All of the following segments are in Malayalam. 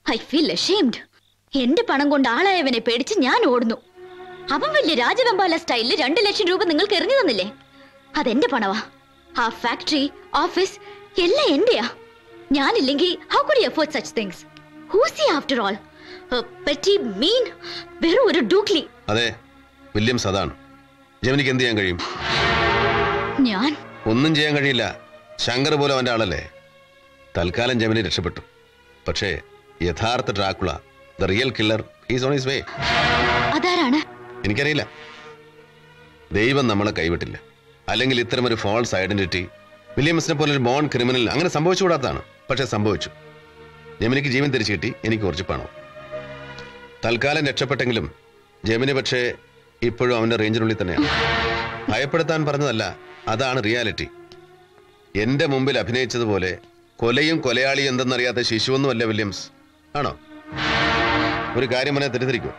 ഐ ഫീൽ അഷേംഡ് എന്റെ പണം കൊണ്ട് ആളായവനെ പേടിച്ച് ഞാൻ ഓടുന്നു അവൻ വലിയ രാജവെമ്പാല സ്റ്റൈലിൽ രണ്ട് ലക്ഷം രൂപ നിങ്ങൾക്ക് എറിഞ്ഞു തന്നില്ലേ അതെന്റെ പണവാ ആ ഫാക്ടറി ഓഫീസ് എല്ലാം എന്റെയാ ഞാനില്ലെങ്കിൽ how could afford such things who's he after all petty mean വെറും ഒരു ഡൂക്ലി അതെ വില്യംസ് അതാണ് ജമിനിക്ക് എന്ത് ചെയ്യാൻ കഴിയും ഞാൻ ഒന്നും ചെയ്യാൻ കഴിയില്ല ശങ്കർ പോലും അവന്റെ ആളല്ലേ തൽക്കാലം ജമിനി രക്ഷപ്പെട്ടു പക്ഷേ യഥാർത്ഥ Dracula the real killer is on his way അതാരാണ് എനിക്കറിയില്ല ദൈവം നമ്മളെ കൈവിട്ടില്ല അല്ലെങ്കിൽ ഇത്തരം ഒരു ഫോൾസ് ഐഡന്റിറ്റി വില്യംസിനെ പോലെ ഒരു ബോൺ ക്രിമിനൽ അങ്ങനെ സംഭവിച്ചുകൂടാത്തതാണ് പക്ഷെ സംഭവിച്ചു ജമിനിക്ക് ജീവൻ തിരിച്ചു കിട്ടി എനിക്ക് കുറച്ച് പണം തൽക്കാലം രക്ഷപ്പെട്ടെങ്കിലും ജമിനി പക്ഷേ ഇപ്പോഴും അവന്റെ റേഞ്ചിനുള്ളിൽ തന്നെയാണ് ഭയപ്പെടുത്താൻ പറഞ്ഞതല്ല അതാണ് റിയാലിറ്റി എന്റെ മുമ്പിൽ അഭിനയിച്ചതുപോലെ കൊലയും കൊലയാളിയും എന്തെന്നറിയാത്ത ശിശുവൊന്നുമല്ല വില്യംസ് ആണോ ഒരു കാര്യം പറഞ്ഞാൽ തെറ്റിദ്ധരിക്കൂ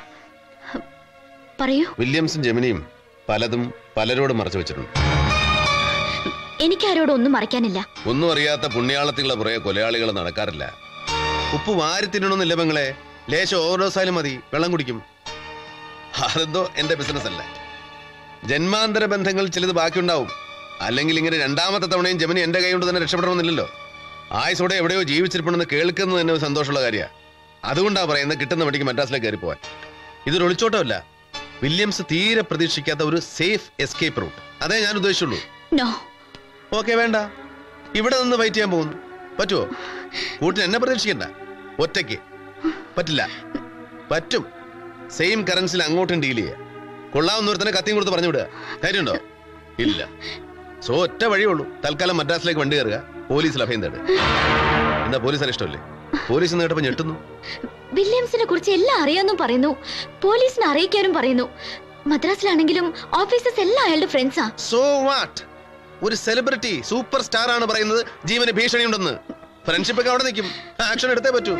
പറയൂ വില്യംസും ജമിനിയും പലതും പലരോട് മറച്ചു വെച്ചിട്ടുണ്ട് എനിക്കാരോടും ഒന്നും മറയ്ക്കാനില്ല ഒന്നും അറിയാത്ത പുണ്യാളത്തിലുള്ള പുറകെ കൊലയാളികൾ നടക്കാറില്ല ഉപ്പ് വാരി തിന്നണമെന്നില്ല പെങ്ങളെ ലേശം ഓവർഡോസ് ആയാലും മതി വെള്ളം കുടിക്കും അതെന്തോ എന്റെ ബിസിനസ് അല്ല ജന്മാന്തര ബന്ധങ്ങൾ ചിലത് ബാക്കിയുണ്ടാവും അല്ലെങ്കിൽ ഇങ്ങനെ രണ്ടാമത്തെ തവണയും ജമിനി എന്റെ കൈ കൊണ്ട് തന്നെ രക്ഷപ്പെടണമെന്നില്ലല്ലോ ആയുസോടെ എവിടെയോ ജീവിച്ചിരിപ്പണമെന്ന് കേൾക്കുന്നത് തന്നെ ഒരു സന്തോഷമുള്ള കാര്യമാണ് അതുകൊണ്ടാ പറയുന്നത് കിട്ടുന്ന വഴിക്ക് മദ്രാസിലേക്ക് കയറി പോവാൻ ഇതൊരു ഒളിച്ചോട്ടമല്ല വില്യംസ് തീരെ പ്രതീക്ഷിക്കാത്ത ഒരു സേഫ് എസ്കേപ്പ് റൂട്ട് അതേ ഞാൻ ഉദ്ദേശിച്ചുള്ളൂ നോ ഓക്കെ വേണ്ട ഇവിടെ നിന്ന് വെയിറ്റ് ചെയ്യാൻ പോകുന്നു പറ്റുമോ കൂട്ടിന് എന്നെ പ്രതീക്ഷിക്കണ്ട ഒറ്റയ്ക്ക് പറ്റില്ല പറ്റും സെയിം കറൻസിൽ അങ്ങോട്ടും ഡീൽ ചെയ്യാം കൊള്ളാവുന്ന ഒരുത്തനെ കത്തിയും കൊടുത്ത് പറഞ്ഞു വിടുക കാര്യമുണ്ടോ ഇല്ല സോ ഒറ്റ വഴിയുള്ളൂ തൽക്കാലം മദ്രാസിലേക്ക് വണ്ടി കയറുക പോലീസിൽ അഭയം തേടുക എന്താ പോലീസിന് ഇഷ്ടമല്ലേ പോലീസ് എന്ന് കേട്ടപ്പോ ഞെട്ടുന്നു വില്യംസിനെ കുറിച്ച് എല്ലാം അറിയാന്നും പറയുന്നു പോലീസിനെ അറിയിക്കാനും പറയുന്നു മദ്രാസിലാണെങ്കിലും ഓഫീസേഴ്സ് എല്ലാം അയാളുടെ ഫ്രണ്ട്സാ സോ വാട്ട് ഒരു സെലിബ്രിറ്റി സൂപ്പർ സ്റ്റാർ ആണ് പറയുന്നത് ജീവന് ഭീഷണിയുണ്ടെന്ന് ഫ്രണ്ട്ഷിപ്പ് ഒക്കെ അവിടെ നിൽക്കും ആക്ഷൻ എടുത്തേ പറ്റൂ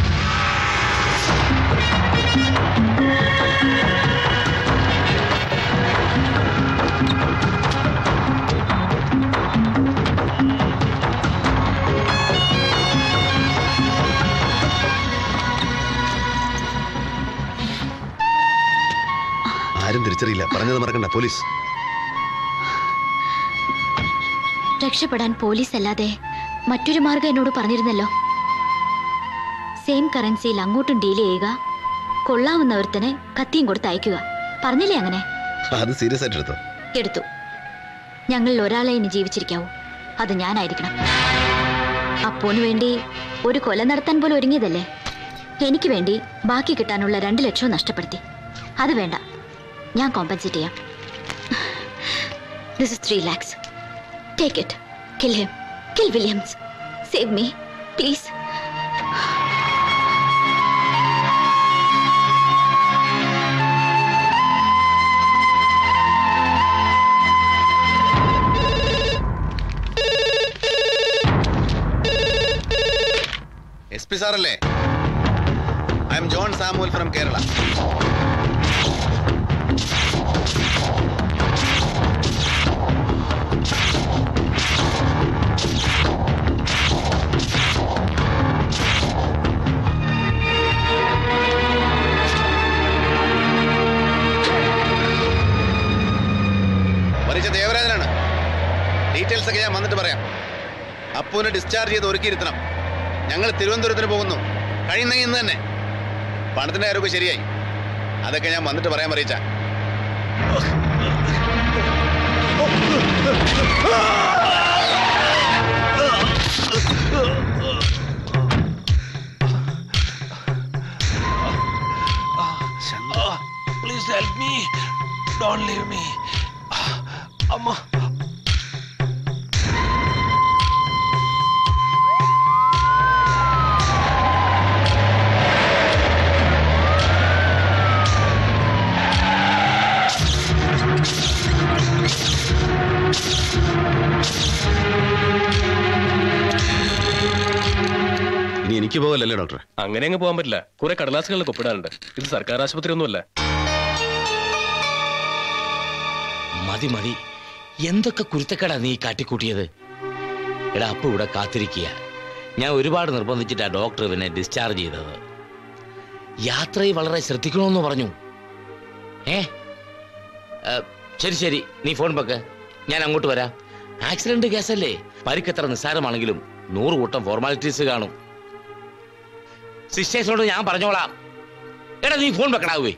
ആരും തിരിച്ചറിയില്ല പറഞ്ഞത് മറക്കണ്ട പോലീസ് രക്ഷപ്പെടാൻ പോലീസ് അല്ലാതെ മറ്റൊരു മാർഗം എന്നോട് പറഞ്ഞിരുന്നല്ലോ സെയിം കറൻസിയിൽ അങ്ങോട്ടും ഡീൽ ചെയ്യുക കൊള്ളാവുന്നവർത്തനെ കത്തിയും കൊടുത്ത് അയക്കുക പറഞ്ഞില്ലേ അങ്ങനെ അത് സീരിയസ് ആയിട്ട് എടുത്തോ എടുത്തു ഞങ്ങളിൽ ഒരാളെ ഇനി ജീവിച്ചിരിക്കാവൂ അത് ഞാനായിരിക്കണം അപ്പോന് വേണ്ടി ഒരു കൊല നടത്താൻ പോലും ഒരുങ്ങിയതല്ലേ എനിക്ക് വേണ്ടി ബാക്കി കിട്ടാനുള്ള രണ്ട് ലക്ഷവും നഷ്ടപ്പെടുത്തി അത് വേണ്ട ഞാൻ കോമ്പൻസേറ്റ് ചെയ്യാം this is three lakhs take it kill him kill Williams save me please S P സാറല്ലേ I'm John Samuel from Kerala മരിച്ച ദേവരാജനാണ് ഡീറ്റെയിൽസ് ഒക്കെ ഞാൻ വന്നിട്ട് പറയാം അപ്പുവിനെ ഡിസ്ചാർജ് ചെയ്ത് ഒരുക്കിയിരുത്തണം ഞങ്ങൾ തിരുവനന്തപുരത്തിന് പോകുന്നു കഴിയുന്നെങ്കിൽ ഇന്ന് തന്നെ പണത്തിന്റെ കാര്യമൊക്കെ ശരിയായി അതൊക്കെ ഞാൻ വന്നിട്ട് പറയാൻ പറയിച്ച Please help me. Don't leave me. Amma. ഇനി എനിക്ക് പോകല്ലേ ഡോക്ടറെ അങ്ങനെ അങ്ങ് പോകാൻ പറ്റില്ല കുറെ കടലാസുകളിൽ ഒപ്പിടാനുണ്ട് ഇത് സർക്കാർ ആശുപത്രി ഒന്നുമല്ല മതി മതി എന്തൊക്കെ കുരുത്തക്കടാ നീ കാട്ടിക്കൂട്ടിയത് എടാ അപ്പ ഇവിടെ കാത്തിരിക്കുക ഞാൻ ഒരുപാട് നിർബന്ധിച്ചിട്ടാ ഡോക്ടർ ഇവനെ ഡിസ്ചാർജ് ചെയ്തത് യാത്രയിൽ വളരെ ശ്രദ്ധിക്കണമെന്ന് പറഞ്ഞു ഏ ഏ, ശരി ശരി നീ ഫോൺ വെക്ക് ഞാൻ അങ്ങോട്ട് വരാം ആക്സിഡന്റ് കേസല്ലേ പരിക്കെത്ര നിസ്സാരമാണെങ്കിലും നൂറ് കൂട്ടം ഫോർമാലിറ്റീസ് കാണും സിസ്റ്റേഴ്സിനോട് ഞാൻ പറഞ്ഞോളാം എടാ നീ ഫോൺ വെക്കടാവേ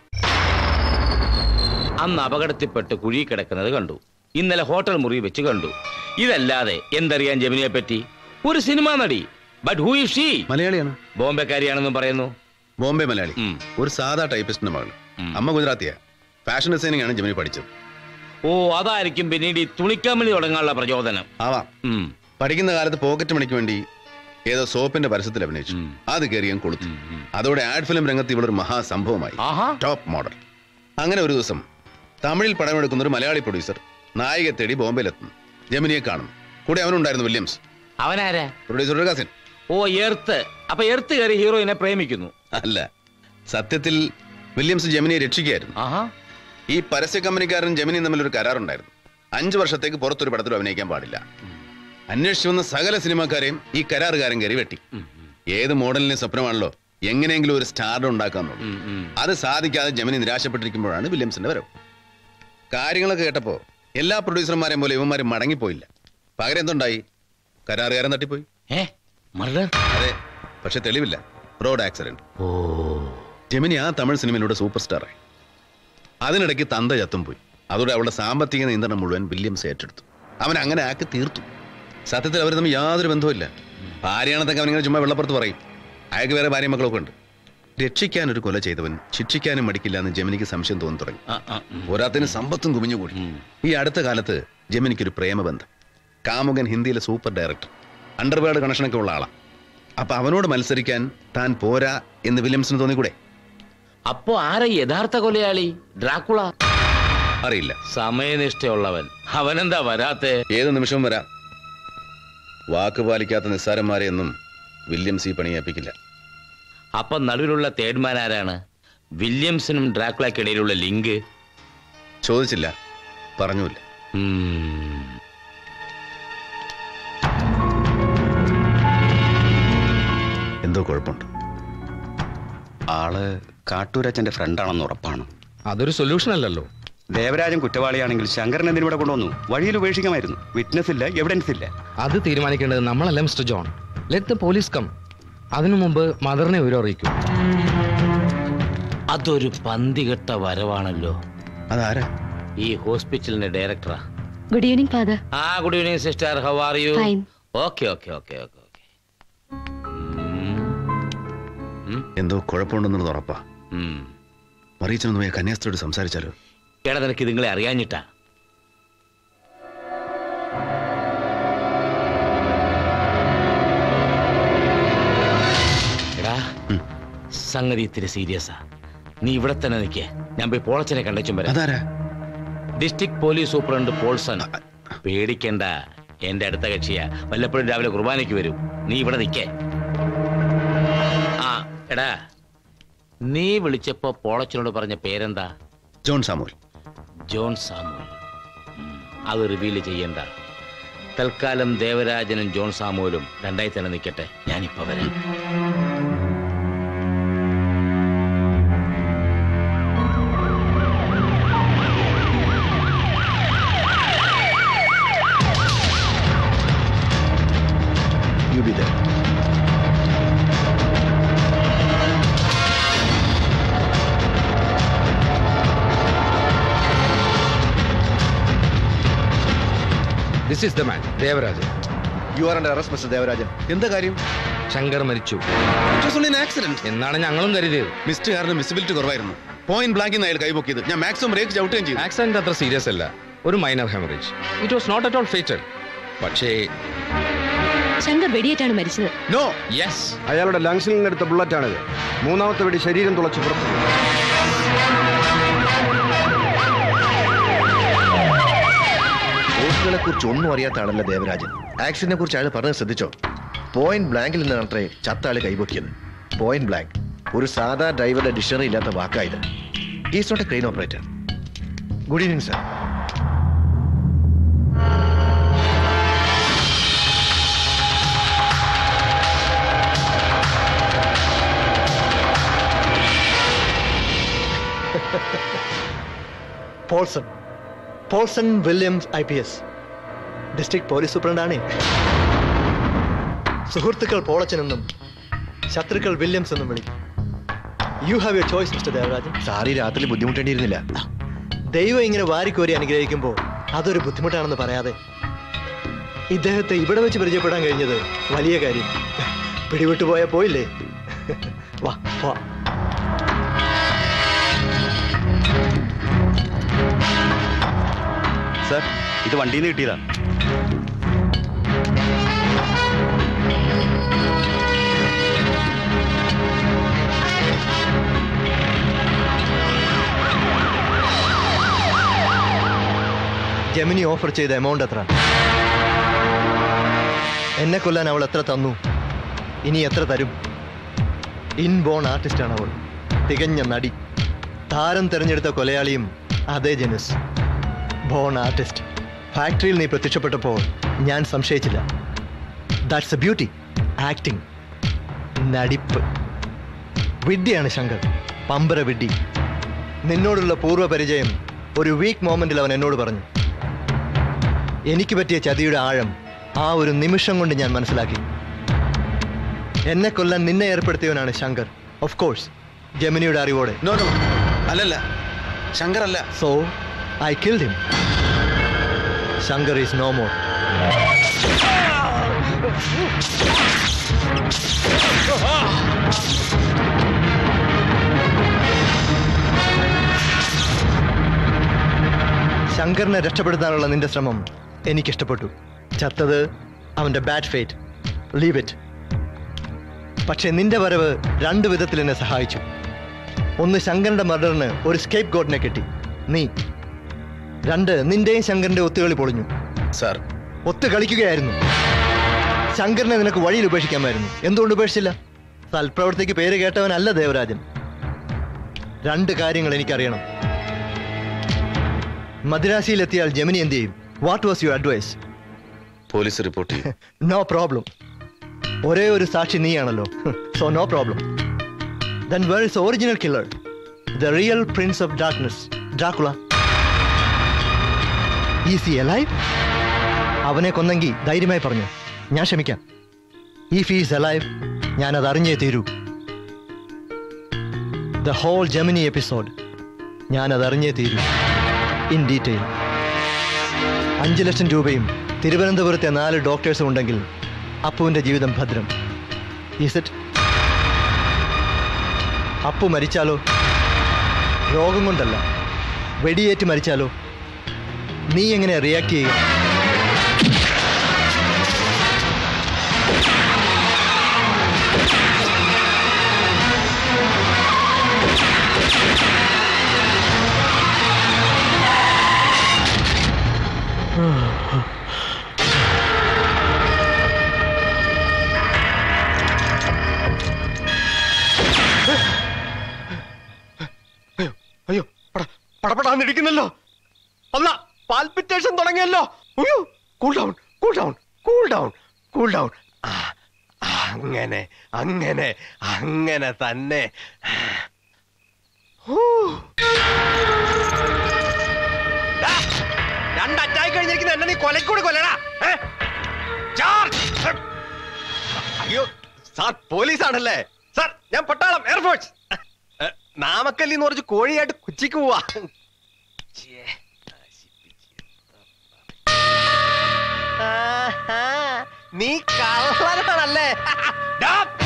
അന്ന് അപകടത്തിൽപ്പെട്ട് കുഴി കിടക്കുന്നത് കണ്ടു ഇന്നലെ ഹോട്ടൽ മുറി വെച്ച് കണ്ടു ഇതല്ലാതെ എന്തറിയാൻ ജമിനിയെ പറ്റി ഒരു സിനിമാ നടി ബട്ട് ഹൂ ഇസ് ഷീ മലയാളിയാണ് ബോംബെക്കാരിയാണെന്നും പറയുന്നു ബോംബെ മലയാളി ഉം. ഒരു സാധാ ടൈപ്പിസ്റ്റിന്റെ മകൾ ഉം. അമ്മ ഗുജറാത്തിയാ ഫാഷൻ ഡിസൈനിങ് ആണ് ജമിനി പഠിച്ചത് ഓ അതായിരിക്കും പിന്നീട് ഈ തുണിക്കമ്പനി തുടങ്ങാനുള്ള പ്രചോദനം ആവാം ഉം, പഠിക്കുന്ന കാലത്ത് പോക്കറ്റ് മണിക്ക് വേണ്ടി ഏതോ സോപ്പിന്റെ പരസ്യത്തിൽ അഭിനയിച്ചു ഉം. അത് കയറി ഞാൻ കൊളുത്തു ഉം, ഉം. അതോടെ ആഡ് ഫിലിം രംഗത്ത് ഇവളൊരു മഹാസംഭവമായി ആഹാ ടോപ്പ് മോഡൽ അങ്ങനെ ഒരു ദിവസം തമിഴിൽ പടമെടുക്കുന്ന ഒരു മലയാളി പ്രൊഡ്യൂസർ നായികയെ തേടി ബോംബെയിലെത്തുന്നു ജമിനിയെ കാണുന്നു കൂടെ അവനുണ്ടായിരുന്നു വില്യംസ് അവനാരാ പ്രൊഡ്യൂസറുടെ കസിൻ ഓ എർത്ത് അപ്പൊ എർത്ത് കയറി ഹീറോയിനെ പ്രേമിക്കുന്നു അല്ല സത്യത്തിൽ വില്യംസ് ജമിനിയെ രക്ഷിക്കുകയായിരുന്നു ആഹാ ഈ പരസ്യ കമ്പനിക്കാരൻ ജമിനിയും തമ്മിൽ ഒരു കരാറുണ്ടായിരുന്നു അഞ്ചു വർഷത്തേക്ക് പുറത്തൊരു പടത്തിലും അഭിനയിക്കാൻ പാടില്ല അന്വേഷിച്ചു വന്ന സകല സിനിമാക്കാരെയും ഈ കരാറുകാരൻ കയറി വെട്ടി ഉം, ഉം, ഏത് മോഡലിനെ സ്വപ്നമാണല്ലോ എങ്ങനെയെങ്കിലും ഒരു സ്റ്റാർഡ് ഉണ്ടാക്കാന്നുള്ളൂ ഉം, ഉം. അത് സാധിക്കാതെ ജമിനി നിരാശപ്പെട്ടിരിക്കുമ്പോഴാണ് വില്യംസിന്റെ വരവ് കാര്യങ്ങളൊക്കെ കേട്ടപ്പോ എല്ലാ പ്രൊഡ്യൂസർമാരെയും പോലെ ഇവന്മാർ മടങ്ങിപ്പോയില്ല പകരം എന്തുണ്ടായി കരാറുകാരൻ തട്ടിപ്പോയി ഏ മർഡർ അതെ പക്ഷെ തെളിവില്ല റോഡ് ആക്സിഡന്റ് ഓ ജമിനി ആ തമിഴ് സിനിമയിലൂടെ സൂപ്പർ സ്റ്റാറായി അതിനിടയ്ക്ക് തന്ത ചത്തും പോയി അതോടെ അവളുടെ സാമ്പത്തിക നിയന്ത്രണം മുഴുവൻ വില്യംസ് ഏറ്റെടുത്തു അവൻ അങ്ങനെ ആക്കി തീർത്തു സത്യത്തിൽ അവർ തമ്മിൽ യാതൊരു ബന്ധവുമില്ല ഭാര്യയാണെന്നൊക്കെ അവനിങ്ങനെ ചുമ്മാ വെള്ളപ്പുറത്ത് പറയും അയാൾക്ക് വേറെ ഭാര്യ മക്കളൊക്കെ ഉണ്ട് രക്ഷിക്കാൻ ഒരു കൊല ചെയ്തവൻ ശിക്ഷിക്കാനും മടിക്കില്ല എന്ന് ജമിനിക്ക് സംശയം തോന്നി തുടങ്ങി ആ, ആ, ഉം. പോരാത്തിന് സമ്പത്തും കുമിഞ്ഞുകൂടി ഉം. ഈ അടുത്ത കാലത്ത് ജമിനിക്കൊരു പ്രേമബന്ധം കാമുകൻ ഹിന്ദിയിലെ സൂപ്പർ ഡയറക്ടർ അണ്ടർവേർഡ് കണക്ഷനൊക്കെ ഉള്ള ആളാ അപ്പൊ അവനോട് മത്സരിക്കാൻ താൻ പോരാ എന്ന് വില്യംസിന് തോന്നിക്കൂടെ അപ്പോ ആരാ ഈ യഥാർത്ഥ കൊലയാളി ഡ്രാക്കുള അറിയില്ല സമയനിഷ്ഠയുള്ളവൻ അവനെന്താ വരാത്തെ ഏത് നിമിഷവും വരാം വാക്ക് പാലിക്കാത്ത നിസ്സാരന്മാരെയൊന്നും വില്യംസ് ഈ പണിയേൽപ്പിക്കില്ല അപ്പൊ നടുവിലുള്ള തേഡ്മാൻ ആരാണ് വില്യംസിനും ഡ്രാക്കുളയ്ക്കിടയിലുള്ള ലിങ്ക് ചോദിച്ചില്ല പറഞ്ഞുമില്ല ഉം. എന്തോ കുഴപ്പമുണ്ട് ആള് കാട്ടൂരച്ചന്റെ ഫ്രണ്ടാണെന്ന് ഉറപ്പാണ് അതൊരു സൊല്യൂഷൻ അല്ലല്ലോ ദേവരാജൻ കുറ്റവാളിയാണെങ്കിൽ ശങ്കരൻ എന്തിനു ഇവിടെ കൊണ്ടുവന്നു വഴിയിൽ ഉപേക്ഷിക്കാമായിരുന്നു വിറ്റ്നസ് ഇല്ല എവിഡൻസ് ഇല്ല അത് തീരുമാനിക്കേണ്ടത് നമ്മളല്ല mister John let the police come അതിനു മുമ്പ് മദറിനെ വിവരം അറിയിക്കൂ അതൊരു പന്തികെട്ട വരവാണല്ലോ അതാരാ ഈ ഹോസ്പിറ്റലിന്റെ ഡയറക്ടറാ ഗുഡ് ഈവനിങ് ഫാദർ ആ good evening sister how are you Fine. Okay okay okay okay okay എന്തോ കുഴപ്പമുണ്ടെന്നുള്ളത് ഉറപ്പാ മറിയിച്ചൊന്ന് പോയ കന്യാസ്ത്രീയോട് സംസാരിച്ചാലോ എടാ നിനക്ക് ഇതുങ്ങളെ അറിയാഞ്ഞിട്ടാ എടാ സംഗതി ഇത്തിരി സീരിയസാ നീ ഇവിടെ തന്നെ നിൽക്കേ ഞാൻ പോയി പോളച്ചനെ കണ്ടേച്ചും വരാം അതാരാ ഡിസ്ട്രിക്ട് പോലീസ് സൂപ്രണ്ട് പോൾസൺ പേടിക്കണ്ട എന്റെ അടുത്ത കക്ഷിയാ വല്ലപ്പോഴും രാവിലെ കുർബാനയ്ക്ക് വരും നീ ഇവിടെ നിൽക്കേ ആ എടാ നീ വിളിച്ചപ്പോ പോളച്ചനോട് പറഞ്ഞ പേരെന്താ ജോൺ സാമുൽ ജോൺ സാമുവൽ ഉം, അത് റിവീൽ ചെയ്യണ്ട തൽക്കാലം ദേവരാജനും ജോൺ സാമുവലും രണ്ടായി തന്നെ നിൽക്കട്ടെ ഞാനിപ്പോ വരാം you be there. This is the man Devarajan You are under arrest, Mr. Devarajan എന്താ കാര്യം ശങ്കർ മരിച്ചു It was only an accident. എന്നാണ് ഞങ്ങളും കരുതിയത് മിസ്റ്റ് കാരണം വിസിബിലിറ്റി കുറവായിരുന്നു പോയിന്റ് ബ്ലാങ്കിൽ അയാൾ കൈപൊക്കിയത് ഞാൻ മാക്സിമം ബ്രേക്ക് ചവിട്ടുകയും ചെയ്തു ആക്സിഡന്റ് അത്ര സീരിയസ് അല്ല ഒരു minor haemorrhage it was not at all fatal പക്ഷേ ശങ്കർ വെടിയേറ്റാണ് മരിച്ചത് നോ യെസ് അയാളുടെ ലങ്സിൽ നിന്നെടുത്ത ബുള്ളറ്റാണിത് മൂന്നാമത്തെ വെടി ശരീരം തുളച്ചു പുറത്തു പോസ്റ്റുകളെ കുറിച്ച് ഒന്നും അറിയാത്ത ആളല്ല ദേവരാജൻ ആക്സിഡന്റിനെ കുറിച്ച് അയാൾ പറഞ്ഞത് ശ്രദ്ധിച്ചോ പോയിന്റ് ബ്ലാങ്കിൽ നിന്നാണത്രേ ചത്ത ആള് കൈപൊക്കിയത് പോയിന്റ് ബ്ലാങ്ക് ഒരു സാധാ ഡ്രൈവറുടെ ഡിക്ഷണറി ഇല്ലാത്ത വാക്കായത് is not a crane operator good evening sir Paulson Paulson Williams I P S district police സൂപ്രണ്ടാണ് സുഹൃത്തുക്കൾ പോളച്ചൻ എന്നും ശത്രുക്കൾ വില്യംസ് എന്നും വിളിക്കും you have your choice mister Devarajan sir ഈ രാത്രി ബുദ്ധിമുട്ടേണ്ടിയിരുന്നില്ല ദൈവം ഇങ്ങനെ വാരിക്കോരി അനുഗ്രഹിക്കുമ്പോൾ അതൊരു ബുദ്ധിമുട്ടാണെന്ന് പറയാതെ ഇദ്ദേഹത്തെ ഇവിടെ വെച്ച് പരിചയപ്പെടാൻ കഴിഞ്ഞത് വലിയ കാര്യം പിടിവിട്ടു പോയാൽ പോയില്ലേ വാ വാ സർ ഇത് വണ്ടിയിൽ നിന്ന് കിട്ടിയതാ ജമിനി ഓഫർ ചെയ്ത എമൗണ്ട് എത്ര എന്നെ കൊല്ലാൻ അവൾ എത്ര തന്നു ഇനി എത്ര തരും ഇൻബോൺ ആർട്ടിസ്റ്റാണ് അവൾ തികഞ്ഞ നടി താരം തിരഞ്ഞെടുത്ത കൊലയാളിയും അതേ ജനുസ് ബോൺ ആർട്ടിസ്റ്റ് ഫാക്ടറിയിൽ നീ പ്രത്യക്ഷപ്പെട്ടപ്പോൾ ഞാൻ സംശയിച്ചില്ല ദാറ്റ്സ് എ ബ്യൂട്ടി ആക്ടിങ് നടിപ്പ് വിദ്യയാണ് ശങ്കർ പമ്പര വിഡ്ഢി നിന്നോടുള്ള പൂർവ്വ പരിചയം ഒരു വീക്ക് മോമെന്റിൽ അവൻ എന്നോട് പറഞ്ഞു എനിക്ക് പറ്റിയ ചതിയുടെ ആഴം ആ ഒരു നിമിഷം കൊണ്ട് ഞാൻ മനസ്സിലാക്കി എന്നെ കൊല്ലാൻ നിന്നെ ഏർപ്പെടുത്തിയവനാണ് ശങ്കർ ഓഫ് കോഴ്സ് ജമിനിയുടെ അറിവോടെ നോ നോ അല്ലല്ല ശങ്കർ അല്ല so I killed him Shankar is no more ശങ്കറിനെ രക്ഷപ്പെടുത്താനുള്ള നിന്റെ ശ്രമം എനിക്കിഷ്ടപ്പെട്ടു ചത്തത് അവന്റെ ബാഡ് ഫേറ്റ് ലീവ് ഇറ്റ് പക്ഷേ നിന്റെ വരവ് രണ്ട് വിധത്തിൽ എന്നെ സഹായിച്ചു ഒന്ന് ശങ്കറിന്റെ മർഡറിന് ഒരു സ്കേപ്പ് ഗോഡിനെ കിട്ടി നീ രണ്ട് നിന്റെയും ശങ്കറിന്റെ ഒത്തുകളി പൊളിഞ്ഞു സാർ ഒത്തു കളിക്കുകയായിരുന്നു ശങ്കറിനെ നിനക്ക് വഴിയിൽ ഉപേക്ഷിക്കാമായിരുന്നു എന്തുകൊണ്ട് ഉപേക്ഷിച്ചില്ല സൽപ്രവർത്തിക്ക് പേര് കേട്ടവനല്ല ദേവരാജൻ രണ്ട് കാര്യങ്ങൾ എനിക്കറിയണം മദ്രാസിയിലെത്തിയാൽ ജമിനി എന്ത് ചെയ്യും what was your advice police report ചെയ്യും നോ പ്രോബ്ലം ഒരേ ഒരു സാക്ഷി നീയാണല്ലോ so no problem then where is original killer the real prince of darkness Dracula is alive അവനെ കൊന്നെങ്കിൽ ധൈര്യമായി പറഞ്ഞു ഞാൻ ക്ഷമിക്കാം ഇഫ് ഈസ് അലൈവ് ഞാൻ അത് അറിഞ്ഞേ തീരൂ ദ ഹോൾ ജമിനി എപ്പിസോഡ് ഞാൻ അത് അറിഞ്ഞേ തീരൂ ഇൻ ഡീറ്റെയിൽ അഞ്ച് ലക്ഷം രൂപയും തിരുവനന്തപുരത്തെ നാല് ഡോക്ടേഴ്സും ഉണ്ടെങ്കിൽ അപ്പുവിന്റെ ജീവിതം ഭദ്രം ഈസ് ഇറ്റ് അപ്പു മരിച്ചാലോ രോഗം കൊണ്ടല്ല വെടിയേറ്റ് മരിച്ചാലോ നീ എങ്ങനെ റിയാക്ട് ചെയ്യുക അയ്യോ പട പടപടാന്ന് ഇടിക്കുന്നല്ലോ അല്ല പാൽപിറ്റേഷൻ തുടങ്ങിയല്ലോ അയ്യോ cool down cool down cool down cool down അങ്ങനെ അങ്ങനെ അങ്ങനെ തന്നെ ഹൂ. ദാ, രണ്ടറ്റായി കഴിഞ്ഞിരിക്കുന്ന എന്നെ നീ കൊലക്കൂടി കൊല്ലടാ ഏ? ചാർജ്! അയ്യോ സാർ പോലീസാണല്ലേ സാർ ഞാൻ പട്ടാളം എയർഫോഴ്സ് ഏ, നാമക്കല്ലി എന്ന് പറഞ്ഞ് കോഴിയായിട്ട് കൊച്ചിക്ക് പോവാ ഛേ, നശിപ്പിച്ച്. ആഹാ, നീ കള്ളനാണല്ലേ ഡാ,